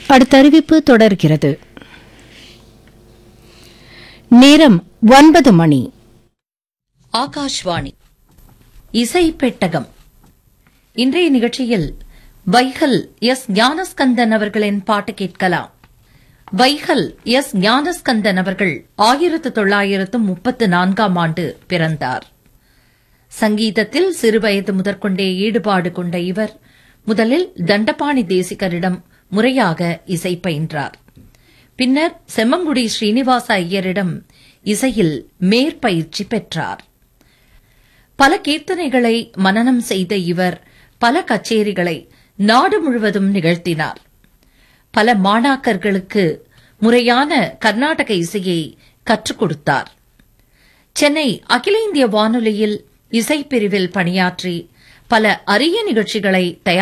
அடுத்த அறிவிப்பு தொடர்கிறது நேரம் ஒன்பது மணி ஆகாஷ்வாணி இசை பெட்டகம் இன்றைய நிகழ்ச்சியில் வைகல் எஸ் ஞானஸ்கந்தன் அவர்களின் பாட்டு கேட்கலாம் வைகல் எஸ் ஞானஸ்கந்தன் அவர்கள் ஆயிரத்து தொள்ளாயிரத்து முப்பத்து நான்காம் ஆண்டு பிறந்தார் சங்கீதத்தில் சிறுவயது முதற்கொண்டே ஈடுபாடு கொண்ட இவர் முதலில் தண்டபாணி தேசிகரிடம் முறையாக இசை பயின்றார் பின்னர் செம்மங்குடி ஸ்ரீனிவாச ஐயரிடம் இசையில் மேற்பயிற்சி பெற்றார் பல கீர்த்தனைகளை மனனம் செய்த இவர் பல கச்சேரிகளை நாடு முழுவதும் நிகழ்த்தினார் பல மாணாக்கர்களுக்கு முறையான கர்நாடக இசையை கற்றுக் கொடுத்தார் சென்னை அகில இந்திய வானொலியில் இசைப்பிரிவில் பணியாற்றி பல அரிய நிகழ்ச்சிகளை தயார்